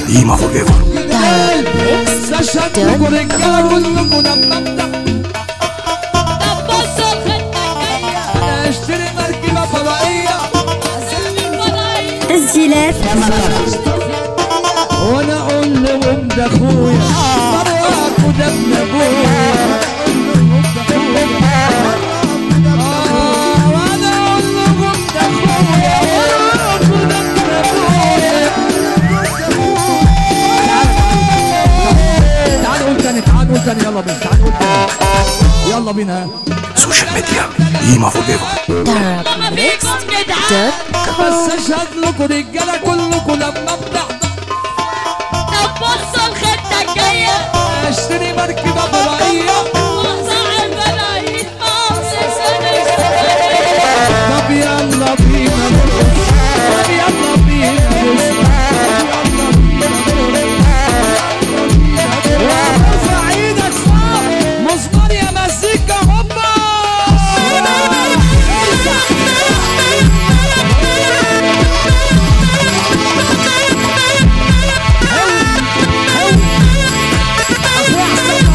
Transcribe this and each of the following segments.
قديمة فور ايفر استشهدكم رجاله كلكم لما ابدا طب بصوا خدنا انا اشتري مركبه فضائيه تسجيلات وانا اقول لهم ده اخويا مروك وده ابن ابويا آه، وأنا أقول لهم ده أخويا، مروك وده ابن أبويا. تعال قول تاني تعال قول تاني يلا بينا تعال قول تاني يلا بينا سوشيال ميديا قديمة فور ايفر دوت بس اشهد لكم رجاله كلكم لما ابدا طب بصوا الخطة الجاية اشتري مركبه فضائيه وصاع الملايين مؤسس الاستثمارية طب يلا بينا نرقص طب يلا بينا نسمع وارفع ايدك فوق مزمار يا مزيكا هوبا اخويا حسام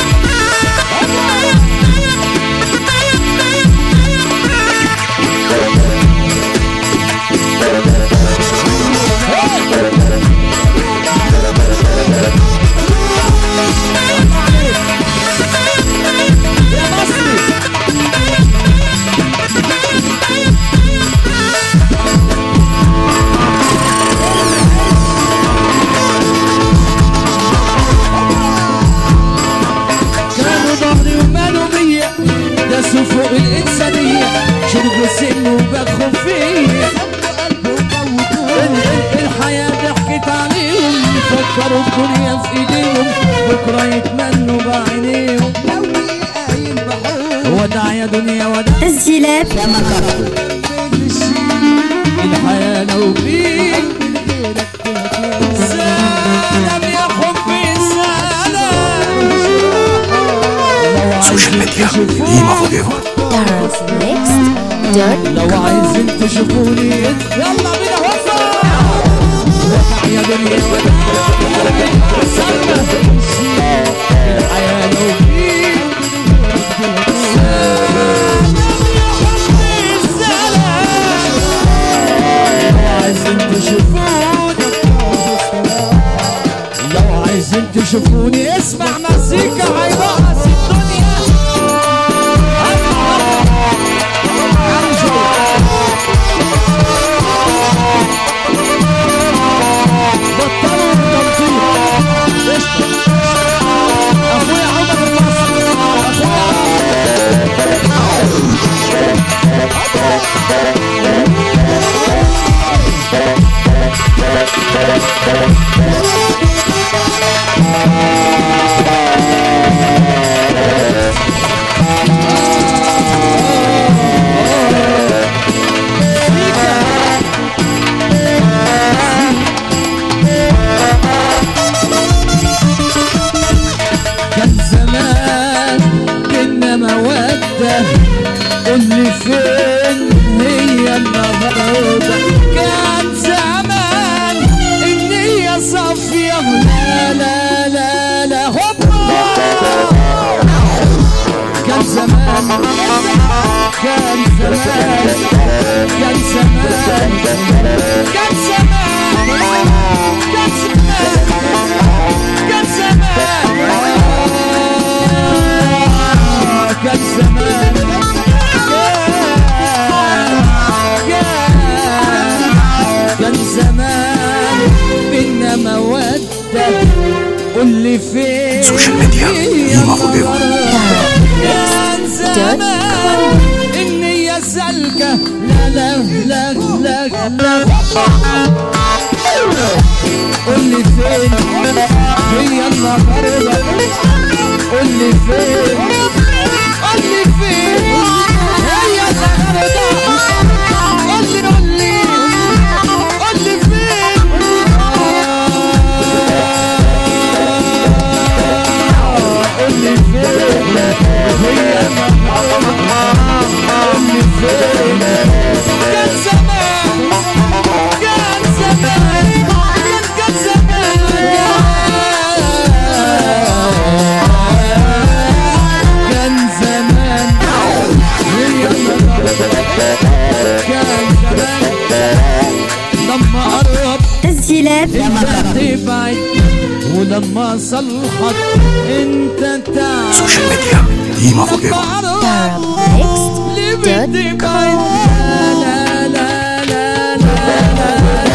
يا مصري كانوا ظهري ومالوا بيا داسوا فوق الإنسانية شربوا سم وبخوا فيا ال- ال- الحياة ضحكت عليهم فكروا الدنيا في ايديهم بكرة يتمنوا بعينيهم وداع يا دنيا وداع تسجيلات الحياة لو بيك سلام يا حبي سلام لو سوشيال عايزين ميديا قديمة فور ايفر دوت لو عايزين تشوفوني يلا بينا هوبا يا دنيا سلمى الحياة لو بيك سلام يا حبي سلام لو عايزين تشوفوني لو عايزين تشوفوني اسمع مزيكا هيبقى الدنيا بطلوا التنطيط قشطة اخويا عمر المصري اخويا كان زمان كنا مودة قول لي فين هي النهاردة كان زمان النية صافية لا لا لا لا هوبا كان زمان كان زمان كان زمان كان زمان كان زمان كان زمان آه، كان زمان كان- كان زمان بينا مودة قول لي فين سوشيال ميديا قديمة فور ايفر كان زمان النية سالكة لا لا لا لا لا قول لي فين هي النهاردة قول لي فين قول لي فين هي النهاردة قول لي قول لي قول لي فين قول لي فين هي النهاردة قول لي فين كان زمان كان زمان كان كان زمان لما صلحك انت تعرف سوشيال ميديا ديما فور ايفر ليه بتبعد لا لا لا لا لا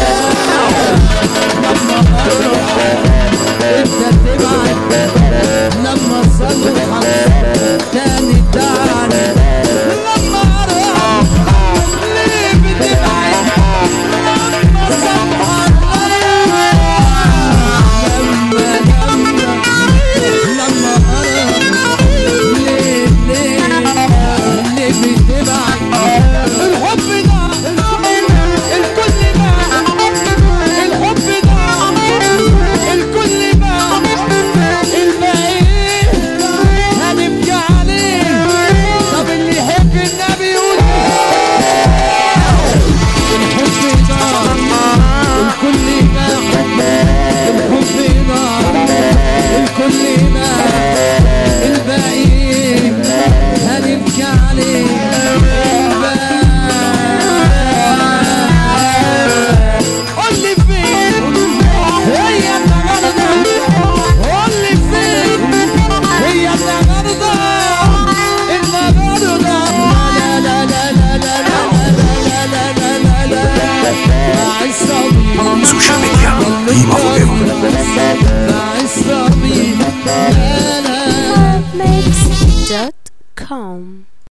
لما اروح انت تبعد لما صلحك تاني تعالى لما اروح ليه بتبعد لما صلحك لما لما لما اروح ليه ليه ليه بتبعد الحب ده الكل ده الحب ده الكل ده الباقي هنبكي عليه طب اللي يحب النبي يقول الحب ده الكل ده الحب ده الكل ده الباقي هنبكي عليه قول لي فين هي النهارده قول لي فين هي النهارده النهارده لا لا لا لا لا لا لا لا لا لا لا مع الصبي سوشيال ميديا ديما فور ايفر مع الصبي لا لا Mix.com